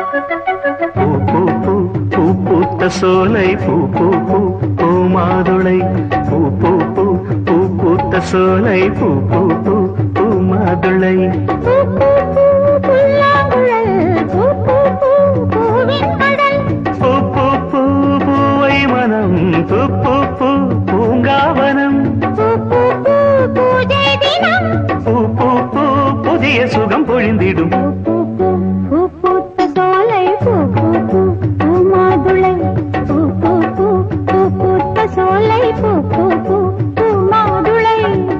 பூ பூ பூ பூ பூத்த சோலை பூ பூ பூ பூ மாதுளை பூ பூ பூ பூ பூத்த சோலை பூ பூ பூ பூ மாதுளை பூ பூ பூ புல்லாங்குழல் பூ பூ பூ பூவின் கடல் பூ பூ பூ பூவை மனம் பூ பூ பூ பூங்காவனம் பூ பூ பூ பூஜை தினம் பூ பூ பூ புதிய சுகம் பொழிந்திடும் பூ பூ பூ பூ பூத்த சோலை பூ பூ பூ பூ மாதுளை பூ பூ பூ பூ பூத்த சோலை பூ பூ பூ பூ மாதுளை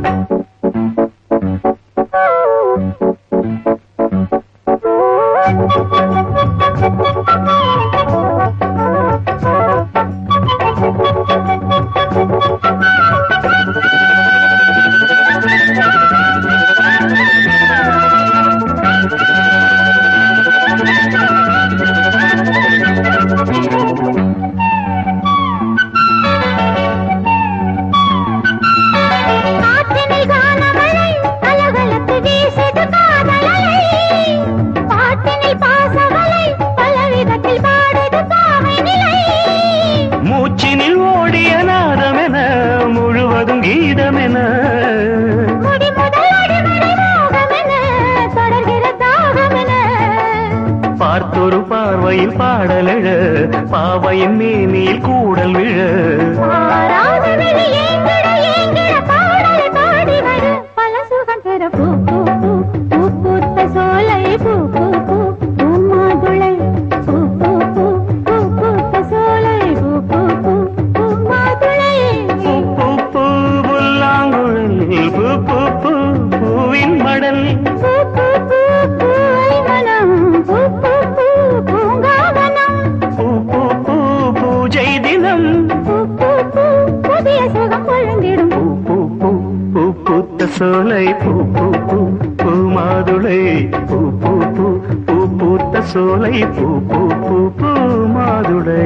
காற்றினில் கானமழை கலகலத்து வீசுது காதலலை பாட்டினில் பாசவலை பலவிதத்தில் பாடுது பாவை நிலை மூச்சினில் ஓடிய நாதமென முழுவதும் கீதமென முடி முதல் அடிவரை மோகமென தொடர்கிற தாகமென பார்த்தொரு பார்வையில் பாடலெழ பாவையின் மேனியில் கூடல் விழ மாறாத வெளி ஏங்கிட ஏங்கிட பாடலை பாடி வர பல சுகம் பெற பூ பூ பூ பூ பூத்த சோலை பூ பூ பூ பூ மாதுளை பூ பூ பூ பூ பூத்த சோலை பூ பூ பூ பூ மாதுளை பூ பூ பூ புல்லாங்குழல் பூ பூ பூ பூவின் மடல் பூ பூ பூ பூவை மனம் பூ பூ பூ பூங்காவனம் பூ பூ பூ பூஜை தினம் பூ பூ பூ புதிய சுகம் பொழுந்திடும் பூ பூ பூ பூ பூத்த சோலை பூ பூ பூ பூ மாதுளை பூ பூ பூ பூ பூத்த சோலை பூ பூ பூ பூ மாதுளை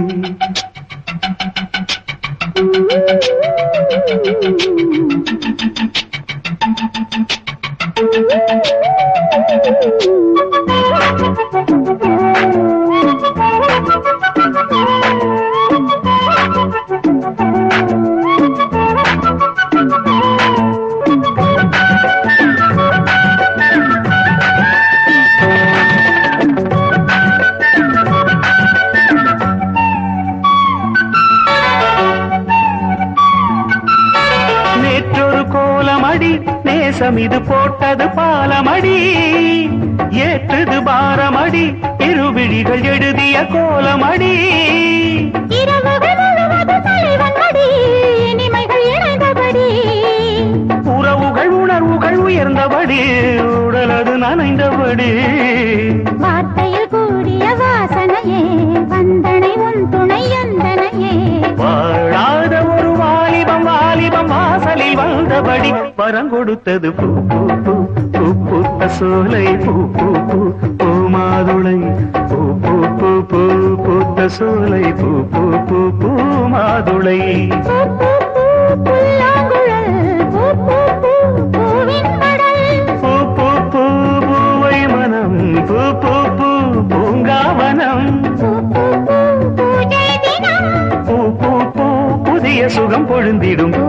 நேற்றொரு கோலமடி நேசம் இது போட்டது பாலமடி ஏற்றது பாரமடி இருவிழிகள் எழுதிய கோலமடி இரவுகள் முழுவதும் தலைவன் மடி இனிமைகள் இணைந்தபடி உறவுகள் உணர்வுகள் உயர்ந்தபடி உடலது நனைந்தபடி வார்த்தையில் கூடிய வாசனையே வந்தனை உன் துணை எந்தனையே வாழாத ஒரு வாலிபம் வாலிபம் வாசலில் வந்தபடி வரம் கொடுத்தது பூ பூ பூ பூ பூத்த சோலை பூ பூ பூ பூ மாதுளை பூ பூ பூ பூ பூத்த சோலை பூ பூ பூ பூ மாதுளை பூ பூ பூ புல்லாங்குழல் பூ பூ பூ பூவின் கடல் பூ பூ பூ பூவை மனம் பூ பூ பூ பூங்காவனம் பூ பூ பூ பூஜை தினம் பூ பூ பூ புதிய சுகம் பொழுந்திடும் பூ